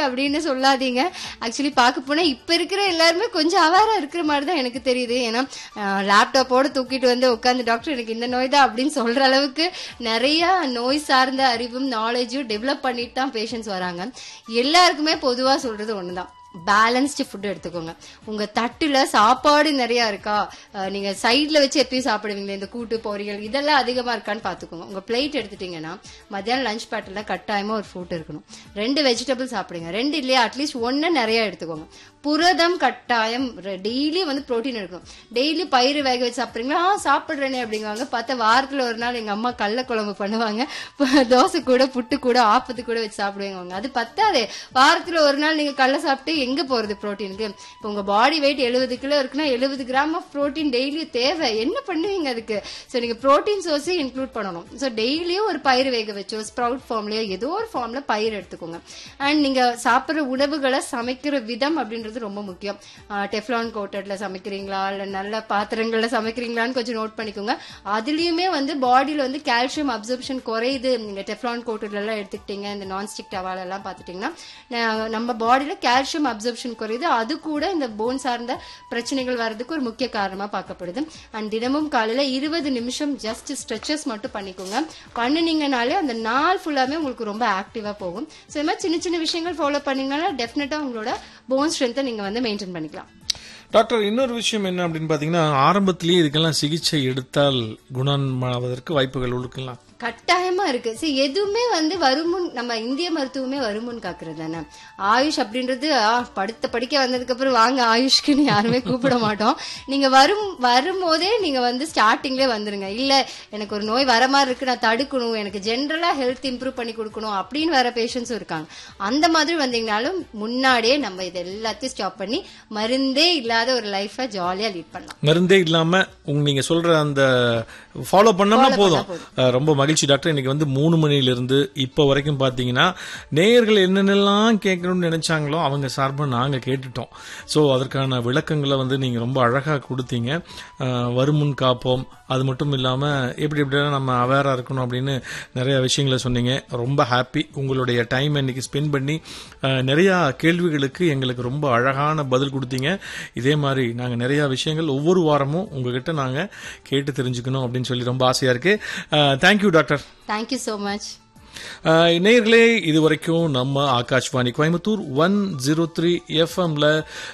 அப்படின்னு சொல்லாதீங்க ஆக்சுவலி பார்க்க போனா இப்ப இருக்கிற எல்லாருமே கொஞ்சம் அவேரா இருக்கிற மாதிரி தான் எனக்கு தெரியுது ஏன்னா லேப்டாப்போட தூக்கிட்டு வந்து உட்காந்து டாக்டர் எனக்கு இந்த நோய் தான் அப்படின்னு சொல்ற அளவுக்கு நிறைய நோய் சார்ந்த அறிவும் நாலேஜும் டெவலப் பண்ணிட்டு தான் பேஷண்ட்ஸ் வராங்க எல்லாருக்குமே பொதுவா சொல்றது ஒண்ணுதான் பேலன்ஸ்டு ஃபுட் எடுத்துக்கோங்க உங்க தட்டுல சாப்பாடு நிறைய இருக்கா அஹ் நீங்க சைட்ல வச்சு எப்பயும் சாப்பிடுவீங்களே இந்த கூட்டு பொரியல் இதெல்லாம் அதிகமா இருக்கான்னு பாத்துக்கோங்க உங்க பிளேட் எடுத்துட்டீங்கன்னா மத்தியானம் லஞ்ச் பேட்டில் கட்டாயமா ஒரு ஃப்ரூட் இருக்கணும் ரெண்டு வெஜிடபிள் சாப்பிடுங்க ரெண்டு இல்லையா அட்லீஸ்ட் ஒன்னு நிறைய எடுத்துக்கோங்க புரதம் கட்டாயம் டெய்லி வந்து புரோட்டீன் எடுக்கணும் டெய்லி பயிறு வேக வச்சு சாப்பிடுறீங்களா ஆ சாப்பிடுறேனே அப்படிங்குவாங்க பார்த்தா வாரத்துல ஒரு நாள் எங்க அம்மா கடல குழம்பு பண்ணுவாங்க தோசை கூட புட்டு கூட ஆப்பத்து கூட வச்சு சாப்பிடுவாங்க அது பத்தாதே வாரத்துல ஒரு நாள் நீங்க கடல சாப்பிட்டு எங்க போறது புரோட்டீனுக்கு இப்போ உங்க பாடி வெயிட் எழுபது கிலோ இருக்குன்னா எழுபது கிராம் ஆஃப் புரோட்டீன் டெய்லி தேவை என்ன பண்ணுவீங்க அதுக்கு ஸோ நீங்க புரோட்டீன் சோர்ஸையும் இன்க்ளூட் பண்ணணும் ஸோ டெய்லியும் ஒரு பயிர் வேக வச்சோ ஸ்ப்ரவுட் ஃபார்ம்லயோ ஏதோ ஒரு ஃபார்ம்ல பயிர் எடுத்துக்கோங்க அண்ட் நீங்க சாப்பிடுற உணவுகளை சமைக்கிற விதம் அப்படின்றது ரொம்ப முக்கியம் டெஃப்லான் கோட்டட்ல சமைக்கிறீங்களா இல்ல நல்ல பாத்திரங்கள்ல சமைக்கிறீங்களான்னு கொஞ்சம் நோட் பண்ணிக்கோங்க அதுலயுமே வந்து பாடியில வந்து கால்சியம் அப்சர்ப்ஷன் குறையுது நீங்க டெஃப்லான் கோட்டட்ல எல்லாம் எடுத்துக்கிட்டீங்க இந்த நான்ஸ்டிக் டவால் எல்லாம் பாத்துட்டீங்கன்னா ந- நம்ம பாடியில கால்சியம் அப்சர்ப்ஷன் குறையுது அது கூட இந்த போன் சார்ந்த பிரச்சனைகள் வர்றதுக்கு ஒரு முக்கிய காரணமா பார்க்கப்படுது அண்ட் தினமும் காலையில இருபது நிமிஷம் ஜஸ்ட் ஸ்ட்ரெச்சஸ் மட்டும் பண்ணிக்கோங்க பண்ணுனீங்கனாலே அந்த நாள் ஃபுல்லாமே உங்களுக்கு ரொம்ப ஆக்டிவா போகும் ஸோ இந்த மாதிரி சின்ன சின்ன விஷயங்கள் ஃபாலோ பண்ணீங்கன்னா டெஃபினட்டா உங்களோட போன் ஸ்ட்ரென்த்தை நீங்க வந்து மெயின்டைன் பண்ணிக்கலாம் டாக்டர் இன்னொரு விஷயம் என்ன அப்படின்னு பாத்தீங்கன்னா ஆரம்பத்திலேயே இதுக்கெல்லாம் சிகிச்சை எடுத்தால் குணமாவதற்கு வாய்ப்புகள் இருக்கலாம் கட்டாயமா இருக்கு சரி எதுவுமே வந்து வருமுன் நம்ம இந்திய மருத்துவமே வருமுன் காக்குறது தானே ஆயுஷ் அப்படின்றது ஆ, படுத்த படிக்க வந்ததுக்கு அப்புறம் வாங்க ஆயுஷ்க்குன்னு யாருமே கூப்பிட மாட்டோம் நீங்க வரும் வரும்போதே நீங்க வந்து ஸ்டார்டிங்லேயே வந்துருங்க இல்ல எனக்கு ஒரு நோய் வர மாதிரி இருக்கு நான் தடுக்கணும் எனக்கு ஜென்ரலா ஹெல்த் இம்ப்ரூவ் பண்ணி கொடுக்கணும் அப்படின்னு வர பேஷண்ட்ஸும் இருக்காங்க அந்த மாதிரி வந்தீங்கனாலும் முன்னாடியே நம்ம இது எல்லாத்தையும் ஸ்டாப் பண்ணி மருந்தே இல்லாத ஒரு லைஃபை ஜாலியா லீட் பண்ணலாம் மருந்தே இல்லாம உங்க நீங்க சொல்ற அந்த ஃபாலோ பண்ணோம்னா போதும் அஹ், ரொம்ப மகிழ்ச்சி டாக்டர் இன்னைக்கு வந்து மூணு மணில இருந்து இப்போ வரைக்கும் பாத்தீங்கன்னா நேயர்கள் என்னென்னலாம் கேட்கணும்னு நினைச்சாங்களோ அவங்க சார்பா நாங்க கேட்டுட்டோம் சோ அதற்கான விளக்கங்களை வந்து நீங்க ரொம்ப அழகா கொடுத்தீங்க அஹ், வருமுன் காப்போம் அது மட்டும் இல்லாம எப்படி எப்படிலாம் நம்ம அவேரா இருக்கணும் அப்படின்னு நிறைய விஷயங்களை சொன்னீங்க ரொம்ப ஹாப்பி உங்களுடைய டைம் இன்னைக்கு ஸ்பெண்ட் பண்ணி அஹ், நிறைய கேள்விகளுக்கு எங்களுக்கு ரொம்ப அழகான பதில் கொடுத்தீங்க இதே மாதிரி நாங்க நிறைய விஷயங்கள் ஒவ்வொரு வாரமும் உங்ககிட்ட நாங்க கேட்டு தெரிஞ்சுக்கணும் அப்படின்னு சொல்லி ரொம்ப ஆசையா இருக்கு thank you doctor thank you so much ah, நேயர்களே இது வரைக்கும் நம்ம Akashvani Coimbatore one zero three எஃப்எம்ல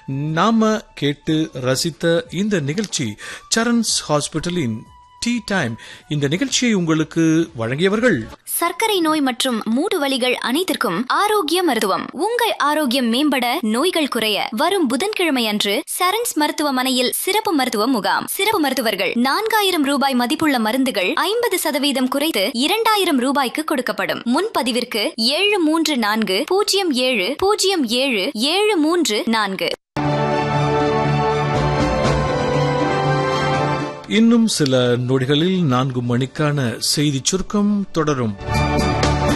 நாம கேட்டு ரசித்த இந்த நிகழ்ச்சி சரண்ஸ் ஹாஸ்பிட்டலின் டீ டைம் இந்த நிகழ்ச்சியை உங்களுக்கு வழங்கியவர்கள் சர்க்கரை நோய் மற்றும் மூட்டு வலிகள் அனைத்திற்கும் ஆரோக்கிய மருத்துவம் உங்கள் ஆரோக்கியம் மேம்பட நோய்கள் குறைய வரும் புதன்கிழமை அன்று சரண்ஸ் மருத்துவமனையில் சிறப்பு மருத்துவ முகாம் சிறப்பு மருத்துவர்கள் நான்காயிரம் ரூபாய் மதிப்புள்ள மருந்துகள் ஐம்பது சதவீதம் குறைத்து இரண்டாயிரம் ரூபாய்க்கு கொடுக்கப்படும் முன்பதிவிற்கு ஏழு மூன்று நான்கு பூஜ்ஜியம் ஏழு பூஜ்ஜியம் ஏழு ஏழு மூன்று நான்கு இன்னும் சில நொடிகளில் நான்கு மணிக்கான செய்தி சுருக்கம் தொடரும்